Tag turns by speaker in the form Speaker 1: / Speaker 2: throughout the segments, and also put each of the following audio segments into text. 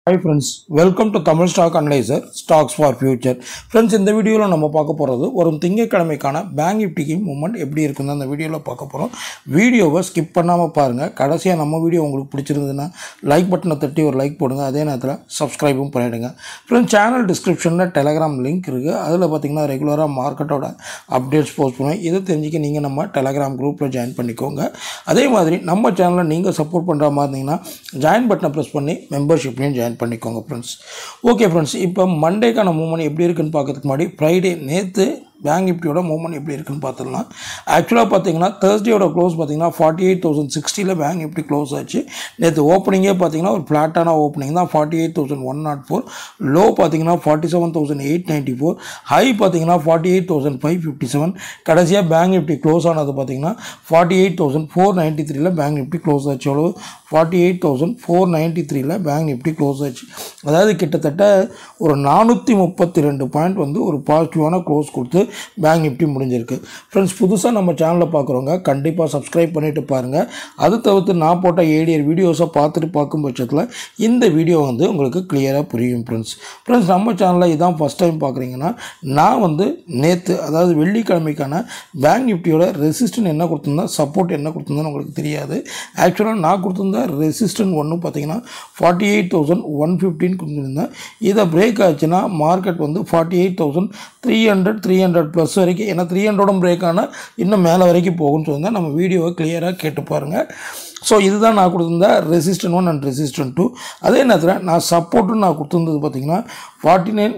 Speaker 1: high friends welcome to Tamil stock analyser stocks for future friends இந்த வீடியோவில் நம்ம பார்க்க போகிறது ஒரு திங்கட்கிழமைக்கான பேங்க் நிஃப்டிக்கு மூமெண்ட் எப்படி இருக்குன்னு அந்த வீடியோவில் பார்க்க போகிறோம் வீடியோவை ஸ்கிப் பண்ணாமல் பாருங்கள் கடைசியாக நம்ம வீடியோ உங்களுக்கு பிடிச்சிருந்ததுன்னா லைக் பட்டனை தட்டி ஒரு லைக் போடுங்க அதே நேரத்தில் சப்ஸ்கிரைபும் பண்ணிவிடுங்க ஃப்ரெண்ட்ஸ் சேனல் டிஸ்கிரிப்ஷனில் டெலகிராம் லிங்க் இருக்குது அதில் பார்த்தீங்கன்னா ரெகுலராக மார்க்கெட்டோட அப்டேட்ஸ் போஸ்ட் பண்ணுவேன் இதை தெரிஞ்சுக்க நீங்கள் நம்ம டெலகிராம் குரூப்பில் ஜாயின் பண்ணிக்கோங்க அதே மாதிரி நம்ம சேனலில் நீங்கள் சப்போர்ட் பண்ணுற மாதிரி இருந்தீங்கன்னா ஜாயின் பட்டனை ப்ரெஸ் பண்ணி மெம்பர்ஷிப்லையும் ஜாயின் பண்ணிக்கோங்க ஃப்ரெண்ட்ஸ் ஓகே ஃப்ரெண்ட்ஸ் இப்போ மண்டேக்கான மூவ்மெண்ட் எப்படி இருக்குன்னு பார்க்கறதுக்கு முன்னாடி ஃப்ரைடே நேற்று பேங்க் நிஃப்டியோட மூவ்மெண்ட் எப்படி இருக்குன்னு பார்த்துடலாம் ஆக்சுவலாக பார்த்தீங்கன்னா தேர்ஸ்டேயோட க்ளோஸ் பார்த்தீங்கன்னா ஃபார்ட்டி எயிட் தௌசண்ட் சிக்ஸ்டியில் பேங்க் நிஃப்டி க்ளோஸ் ஆச்சு நேற்று ஓப்பனிங்கே பார்த்தீங்கன்னா ஒரு ஃப்ளாட்டான ஓப்பனிங் தான் forty eight thousand one naught four low பார்த்தீங்கன்னா forty seven thousand eight ninety four high பார்த்தீங்கன்னா forty eight thousand five fifty seven கடைசியாக பேங்க் நிஃப்டி க்ளோஸ் ஆனது பார்த்தீங்கன்னா forty eight thousand four ninety த்ரீல பேங்க் நிஃப்டி க்ளோஸ் ஆச்சு எவ்வளவு forty eight thousand four ninety த்ரீல Bank Nifty close ஆச்சு அதாவது கிட்டத்தட்ட ஒரு நானூற்றி முப்பத்தி ரெண்டு பாயிண்ட் வந்து ஒரு பாசிட்டிவான க்ளோஸ் கொடுத்து பேங்க் நிஃப்டி முடிஞ்சிருக்கு ஃப்ரெண்ட்ஸ் புதுசாக நம்ம சேனலில் பார்க்குறவங்க கண்டிப்பாக சப்ஸ்கிரைப் பண்ணிவிட்டு பாருங்கள் அது தவிர்த்து நான் போட்ட ஏடியர் வீடியோஸை பார்த்துட்டு பார்க்கும் பட்சத்தில் இந்த வீடியோ வந்து உங்களுக்கு கிளியராக புரியும் ஃப்ரெண்ட்ஸ் ஃப்ரெண்ட்ஸ் நம்ம சேனலில் இதான் ஃபஸ்ட் டைம் பார்க்குறீங்கன்னா நான் வந்து நேற்று அதாவது வெள்ளிக்கிழமைக்கான பேங்க் நிஃப்டியோட ரெசிஸ்டன் என்ன கொடுத்துருந்தேன் சப்போர்ட் என்ன கொடுத்துருந்தேன்னு உங்களுக்கு தெரியாது ஆக்சுவலாக நான் கொடுத்துருந்த ரெசிஸ்டன் ஒன்று பார்த்தீங்கன்னா ஃபார்ட்டி எயிட் தௌசண்ட் ஒன் ஃபிஃப்டின் கொடுத்துருந்தேன் இதை பிரேக் ஆச்சுன்னா மார்க்கெட் வந்து forty eight thousand three hundred three hundred plus வரைக்கும் ஏன்னா த்ரீ ஹண்ட்ரடும் பிரேக் ஆனால் இன்னும் மேலே வரைக்கும் போகும்னு சொல்லியிருந்தேன் நம்ம வீடியோவை கிளியராக கேட்டு பாருங்கள் ஸோ இதுதான் நான் கொடுத்துருந்த resistance one and resistance two அதே நேரத்தில் நான் சப்போர்ட்டும் நான் கொடுத்துருந்தது பார்த்தீங்கன்னா ஃபார்ட்டி நைன்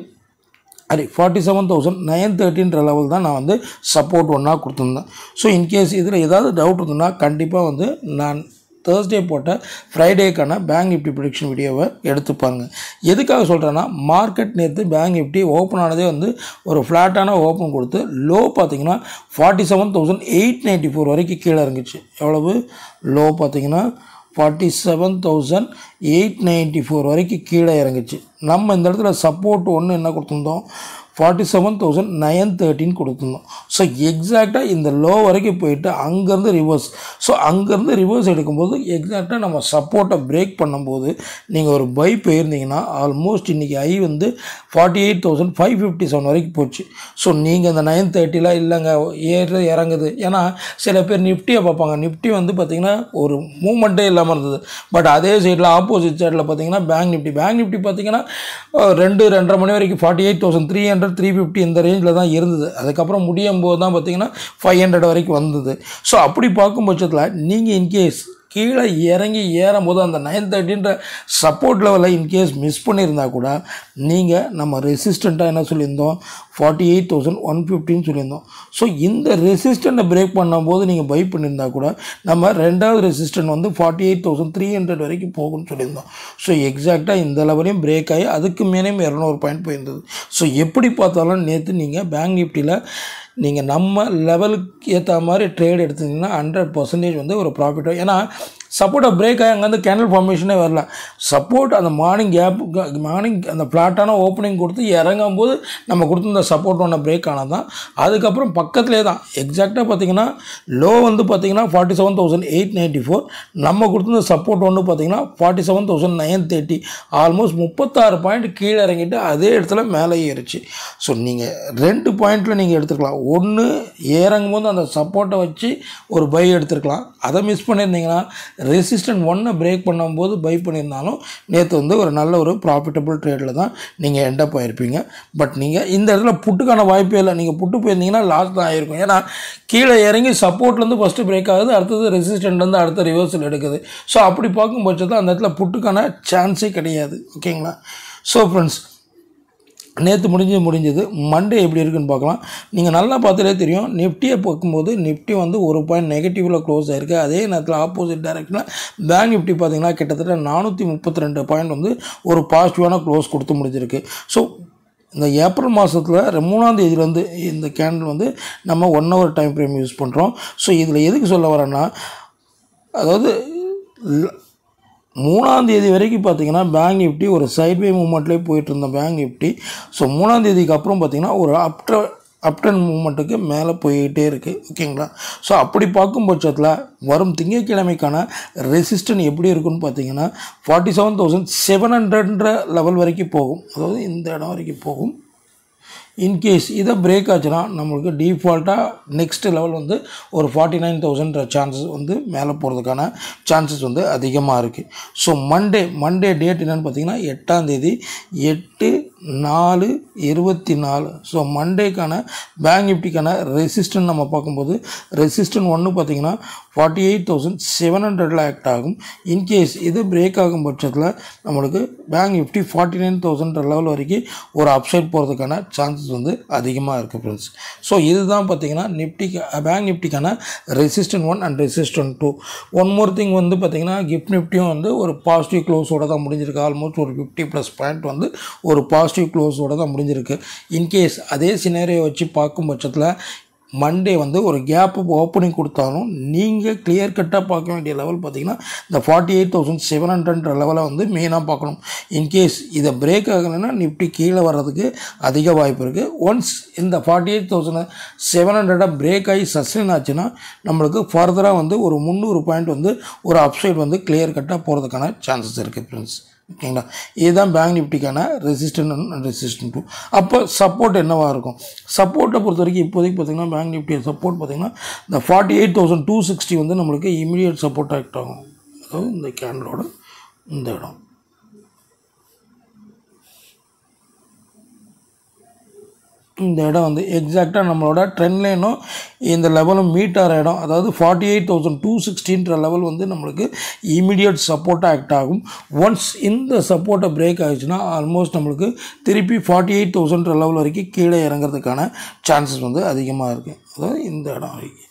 Speaker 1: சரி ஃபார்ட்டி செவன் தௌசண்ட் நைன் தேர்ட்டின்ற லெவல் தான் நான் வந்து சப்போர்ட் ஒன்றா கொடுத்துருந்தேன் ஸோ இன்கேஸ் இதில் ஏதாவது டவுட் இருந்ததுன்னா கண்டிப்பாக வந்து நான் தேர்ஸ்டே போட்ட ஃப்ரைடேக்கான பேங்க் நிஃப்டி ப்ரிடிக்ஷன் வீடியோவை எடுத்து பாருங்க எதுக்காக சொல்கிறேன்னா மார்க்கெட் நேற்று பேங்க் நிஃப்டி ஓப்பன் ஆனதே வந்து ஒரு ஃப்ளாட்டான ஓப்பன் கொடுத்து லோ பார்த்தீங்கன்னா forty seven thousand eight ninety four வரைக்கும் கீழே இறங்குச்சு எவ்வளவு லோ பார்த்தீங்கன்னா forty seven thousand eight ninety four வரைக்கும் கீழே இறங்குச்சு நம்ம இந்த இடத்துல சப்போர்ட் ஒன்று என்ன கொடுத்துருந்தோம் ஃபார்ட்டி செவன் தௌசண்ட் நைன் தேர்ட்டின் கொடுத்துருந்தோம் ஸோ எக்ஸாக்டாக இந்த லோ வரைக்கும் போயிட்டு அங்கேருந்து ரிவர்ஸ் ஸோ அங்கேருந்து ரிவர்ஸ் எடுக்கும்போது எக்ஸாக்டாக நம்ம சப்போர்ட்டை பிரேக் பண்ணும்போது நீங்கள் ஒரு பை போயிருந்தீங்கன்னா ஆல்மோஸ்ட் இன்றைக்கி ஐ வந்து forty eight thousand five fifty seven வரைக்கும் போச்சு ஸோ நீங்கள் இந்த நைன் தேர்ட்டியில் இல்லைங்க ஏறு இறங்குது ஏன்னா சில பேர் நிஃப்டியை பார்ப்பாங்க நிஃப்டி வந்து பார்த்திங்கன்னா ஒரு மூமெண்ட்டே இல்லாமல் இருந்தது பட் அதே சைடில் ஆப்போசிட் சைடில் பார்த்தீங்கன்னா பேங்க் நிஃப்டி பேங்க் நிஃப்டி பார்த்தீங்கன்னா அஹ், ரெண்டு ரெண்டரை மணி வரைக்கும் forty eight thousand three hundred three fifty இந்த ரேஞ்சில் தான் இருந்தது அதுக்கப்புறம் முடியும் போது தான் பார்த்தீங்கன்னா ஃபைவ் ஹண்ட்ரட் வரைக்கும் வந்தது ஸோ அப்படி பார்க்கும் பட்சத்தில் நீங்கள் இன்கேஸ் கீழே இறங்கி ஏறும் போது அந்த நைன் தேர்ட்டின்ற சப்போர்ட் லெவலில் இன்கேஸ் மிஸ் பண்ணியிருந்தா கூட நீங்கள் நம்ம ரெசிஸ்டண்ட்டாக என்ன சொல்லியிருந்தோம் ஃபார்ட்டி எயிட் தௌசண்ட் ஒன் ஃபிஃப்டின்னு சொல்லியிருந்தோம் ஸோ இந்த ரெசிஸ்டண்ட்டை பிரேக் பண்ணும்போது நீங்கள் பை பண்ணியிருந்தா கூட நம்ம ரெண்டாவது ரெசிஸ்டன்ட் வந்து forty eight thousand three hundred வரைக்கும் போகும்னு சொல்லியிருந்தோம் ஸோ எக்ஸாக்டாக இந்த லெவலையும் பிரேக் ஆகி அதுக்கு மேலேயும் இரநூறு பாயிண்ட் போயிருந்தது ஸோ எப்படி பார்த்தாலும் நேற்று நீங்கள் பேங்க் நிஃப்டியில் நீங்கள் நம்ம லெவலுக்கு ஏற்ற மாதிரி ட்ரேட் எடுத்தீங்கன்னா ஹண்ட்ரட் பர்சன்டேஜ் வந்து ஒரு ப்ராஃபிட் ஏன்னா சப்போர்ட்டை பிரேக் ஆகி அங்கேருந்து கேண்டில் ஃபார்மேஷனே வரல சப்போர்ட் அந்த மார்னிங் கேப் மார்னிங் அந்த ஃப்ளாட்டான ஓப்பனிங் கொடுத்து இறங்கும் போது நம்ம கொடுத்துருந்த சப்போர்ட் ஒன்று பிரேக் ஆனது தான் அதுக்கப்புறம் பக்கத்துலேயே தான் எக்ஸாக்டாக பார்த்தீங்கன்னா லோ வந்து பார்த்தீங்கன்னா forty seven thousand eight ninety four நம்ம கொடுத்துருந்த சப்போர்ட் ஒன்று பார்த்தீங்கன்னா forty seven thousand nine thirty almost முப்பத்தாறு பாயிண்ட் கீழே இறங்கிட்டு அதே இடத்துல மேலே ஏறிச்சு ஸோ நீங்கள் ரெண்டு பாயிண்டில் நீங்கள் எடுத்துக்கலாம் ஒன்று இறங்கும் போது அந்த சப்போர்ட்டை வச்சு ஒரு பை எடுத்துருக்கலாம் அதை மிஸ் பண்ணியிருந்தீங்கன்னா ரெசிஸ்டன்ட் ஒன்றை பிரேக் பண்ணும்போது பை பண்ணியிருந்தாலும் நேற்று வந்து ஒரு நல்ல ஒரு ப்ராஃபிட்டபிள் ட்ரேடில் தான் நீங்கள் எண்டப் ஆகிருப்பீங்க பட் நீங்கள் இந்த இடத்துல புட்டுக்கான வாய்ப்பே இல்லை நீங்கள் புட்டு போயிருந்தீங்கன்னா லாஸ் தான் ஆகிருக்கும் ஏன்னா கீழே இறங்கி சப்போர்ட்லேருந்து ஃபஸ்ட்டு பிரேக் ஆகுது அடுத்தது ரெசிஸ்டன்ட்லேருந்து அடுத்த ரிவர்சல் எடுக்குது ஸோ அப்படி பார்க்கும் பட்சத்தில் அந்த இடத்துல புட்டுக்கான சான்ஸே கிடையாது ஓகேங்களா ஸோ ஃப்ரெண்ட்ஸ் நேற்று முடிஞ்சு முடிஞ்சது மண்டே எப்படி இருக்குன்னு பார்க்கலாம் நீங்கள் நல்லா பார்த்தாலே தெரியும் நிஃப்டியை பார்க்கும்போது நிஃப்டி வந்து ஒரு பாயிண்ட் நெகட்டிவில் க்ளோஸ் ஆயிருக்கு அதே நேரத்தில் ஆப்போசிட் டைரக்ஷனில் பேங்க் நிஃப்டி பார்த்தீங்கன்னா கிட்டத்தட்ட நானூற்றி முப்பத்தி ரெண்டு பாயிண்ட் வந்து ஒரு பாசிட்டிவான க்ளோஸ் கொடுத்து முடிஞ்சிருக்கு ஸோ இந்த ஏப்ரல் மாதத்தில் மூணாம் தேதியிலேருந்து இந்த கேண்டில் வந்து நம்ம one hour time frame use பண்ணுறோம் ஸோ இதில் எதுக்கு சொல்ல வரேன்னா அதாவது ல- மூணாம் தேதி வரைக்கும் பார்த்தீங்கன்னா பேங்க் நிஃப்டி ஒரு சைட்வே மூமெண்ட்லேயே போயிட்டு இருந்த பேங்க் நிஃப்டி ஸோ மூணாம் தேதிக்கு அப்புறம் பார்த்தீங்கன்னா ஒரு அப்ட்ர அப்டன் மூமெண்ட்டுக்கு மேலே போய்கிட்டே இருக்குது ஓகேங்களா ஸோ அப்படி பார்க்கும் பட்சத்தில் வரும் திங்கட்கிழமைக்கான ரெசிஸ்டன் எப்படி இருக்குன்னு பார்த்தீங்கன்னா ஃபார்ட்டி செவன் தௌசண்ட் செவன் ஹண்ட்ரட்ன்ற லெவல் வரைக்கும் போகும் அதாவது இந்த இடம் வரைக்கும் போகும் இன்கேஸ் இதை பிரேக் ஆச்சுன்னா நம்மளுக்கு டிஃபால்ட்டாக நெக்ஸ்ட் லெவல் வந்து ஒரு ஃபார்ட்டி நைன் தௌசண்ட் சான்சஸ் வந்து மேலே போகிறதுக்கான சான்சஸ் வந்து அதிகமாக இருக்குது ஸோ மண்டே மண்டே டேட் என்னென்னு பார்த்தீங்கன்னா எட்டாம் தேதி எட்டு நாலு இருபத்தி நாலு ஸோ மண்டேக்கான பேங்க் நிஃப்டிக்கான ரெசிஸ்டன் நம்ம பார்க்கும்போது ரெசிஸ்டன் ஒன்று பார்த்தீங்கன்னா ஃபார்ட்டி எயிட் தௌசண்ட் செவன் ஹண்ட்ரடில் ஆக்ட் ஆகும் இன்கேஸ் இது பிரேக் ஆகும் பட்சத்தில் நம்மளுக்கு Bank Nifty forty nine thousand level வரைக்கும் ஒரு அப்சைட் போகிறதுக்கான சான்சஸ் வந்து அதிகமாக இருக்குது ஃப்ரெண்ட்ஸ் ஸோ இதுதான் பார்த்தீங்கன்னா நிஃப்டிக்கு பேங்க் நிஃப்டிக்கான resistance one and resistance two one more thing வந்து பார்த்தீங்கன்னா கிஃப்ட் நிஃப்டியும் வந்து ஒரு பாசிட்டிவ் க்ளோஸோட தான் முடிஞ்சிருக்கு ஆல்மோஸ்ட் ஒரு ஃபிஃப்டி ப்ளஸ் பாயிண்ட் வந்து ஒரு பாசிட்டிவ் க்ளோஸோட தான் முடிஞ்சிருக்கு இன்கேஸ் அதே சினேரியை வச்சு பார்க்கும் பட்சத்தில் மண்டே வந்து ஒரு கேப் ஓப்பனிங் கொடுத்தாலும் நீங்கள் கிளியர் கட்டாக பார்க்க வேண்டிய லெவல் பார்த்தீங்கன்னா இந்த ஃபார்ட்டி எயிட் தௌசண்ட் செவன் ஹண்ட்ரட்ன்ற லெவலை வந்து மெயினாக பார்க்கணும் இன்கேஸ் இதை பிரேக் ஆகலைன்னா நிஃப்டி கீழே வர்றதுக்கு அதிக வாய்ப்பு இருக்குது ஒன்ஸ் இந்த ஃபார்ட்டி எயிட் தௌசண்ட் செவன் ஹண்ட்ரடாக பிரேக் ஆகி சஸ்டெயின் ஆச்சுன்னா நம்மளுக்கு ஃபர்தராக வந்து ஒரு முந்நூறு பாயிண்ட் வந்து ஒரு அப்சைட் வந்து கிளியர் கட்டாக போகிறதுக்கான சான்சஸ் இருக்குது ஃப்ரெண்ட்ஸ் ஓகேங்களா இதுதான் பேங்க் நிஃப்டிக்கான ரெசிஸ்டன்ட் அண்ட் ரெசிஸ்டன்ட் டூ அப்போ சப்போர்ட் என்னவாக இருக்கும் சப்போர்ட்டை பொறுத்த வரைக்கும் இப்போதைக்கு பார்த்தீங்கன்னா பேங்க் நிஃப்டி சப்போர்ட் பார்த்தீங்கன்னா இந்த forty eight thousand two sixty வந்து நம்மளுக்கு இமீடியட் சப்போர்ட் ஆக்ட் ஆகும் அதாவது இந்த கேண்டலோட இந்த இடம் இந்த இடம் வந்து எக்ஸாக்டாக நம்மளோட ட்ரெண்ட் லைனும் இந்த லெவலும் மீட் ஆகிற இடம் அதாவது ஃபார்ட்டி எயிட் தௌசண்ட் டூ சிக்ஸ்டின்ற லெவல் வந்து நம்மளுக்கு இமீடியட் சப்போர்ட்டாக ஆக்ட் ஆகும் ஒன்ஸ் இந்த சப்போர்ட்டை பிரேக் ஆகிடுச்சுன்னா ஆல்மோஸ்ட் நம்மளுக்கு திருப்பி ஃபார்ட்டி எயிட் தௌசண்ட் லெவல் வரைக்கும் கீழே இறங்குறதுக்கான சான்சஸ் வந்து அதிகமாக இருக்குது அதாவது இந்த இடம் வரைக்கும்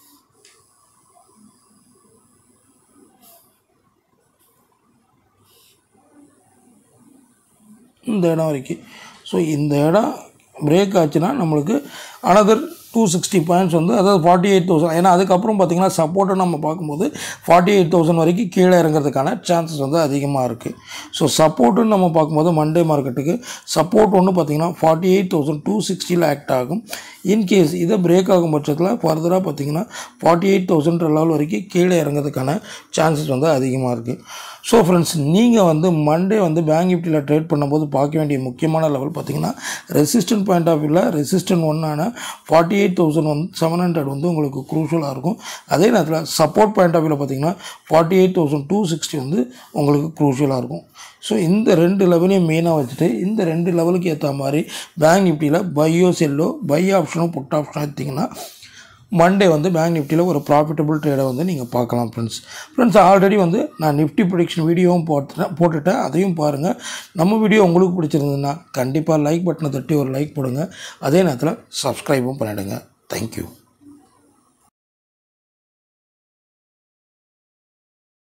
Speaker 1: இந்த இடம் வரைக்கும் ஸோ இந்த இடம் பிரேக் ஆச்சுன்னா நம்மளுக்கு அனதர் டூ சிக்ஸ்டி பாயிண்ட்ஸ் வந்து அதாவது ஃபார்ட்டி எயிட் தௌசண்ட் ஏன்னா அதுக்கப்புறம் பார்த்தீங்கன்னா சப்போர்ட்டை நம்ம பார்க்கும்போது ஃபார்ட்டி எயிட் தௌசண்ட் வரைக்கும் கீழே இறங்குறதுக்கான சான்சஸ் வந்து அதிகமாக இருக்குது ஸோ சப்போர்ட்டுன்னு நம்ம பார்க்கும்போது மண்டே மார்க்கெட்டுக்கு சப்போர்ட் ஒன்று பார்த்தீங்கன்னா ஃபார்ட்டி எயிட் தௌசண்ட் டூ சிக்ஸ்டியில் ஆக்ட் ஆகும் இன்கேஸ் இதை பிரேக் ஆகும் பட்சத்தில் ஃபர்தராக பார்த்தீங்கன்னா ஃபார்ட்டி எயிட் தௌசண்ட் லெவல் வரைக்கும் கீழே இறங்குறதுக்கான சான்சஸ் வந்து அதிகமாக இருக்குது ஸோ ஃப்ரெண்ட்ஸ் நீங்கள் வந்து மண்டே வந்து பேங்க் நிஃப்டியில் ட்ரேட் பண்ணும்போது பார்க்க வேண்டிய முக்கியமான லெவல் பார்த்தீங்கன்னா ரெசிஸ்டன்ட் பாயிண்ட் ஆஃப் வியூவில் ரெசிஸ்டன்ட் ஒன்னான ஃபார்ட்டி எயிட் தௌசண்ட் வந்து செவன் ஹண்ட்ரட் வந்து உங்களுக்கு க்ரூஷலாக இருக்கும் அதே நேரத்தில் சப்போர்ட் பாயிண்ட் ஆஃப் வியூவில் பார்த்தீங்கன்னா forty eight thousand two sixty வந்து உங்களுக்கு க்ரூஷலாக இருக்கும் ஸோ இந்த ரெண்டு லெவலையும் மெயினாக வச்சுட்டு இந்த ரெண்டு லெவலுக்கு ஏற்ற மாதிரி பேங்க் நிஃப்டியில் பையோ செல்லோ பை ஆப்ஷனோ புட் ஆப்ஷனோ எடுத்திங்கன்னா மண்டே வந்து பேங்க் நிஃப்டியில் ஒரு ப்ராஃபிட்டபிள் ட்ரேடை வந்து நீங்கள் பார்க்கலாம் ஃப்ரெண்ட்ஸ் ஃப்ரெண்ட்ஸ் ஆல்ரெடி வந்து நான் நிஃப்டி ப்ரொடிக்ஷன் வீடியோவும் போட்டுட்டேன் போட்டுட்டேன் அதையும் பாருங்கள் நம்ம வீடியோ உங்களுக்கு பிடிச்சிருந்ததுன்னா கண்டிப்பாக லைக் பட்டனை தட்டி ஒரு லைக் போடுங்க அதே நேரத்தில் சப்ஸ்கிரைபும் பண்ணிவிடுங்க தேங்க்யூ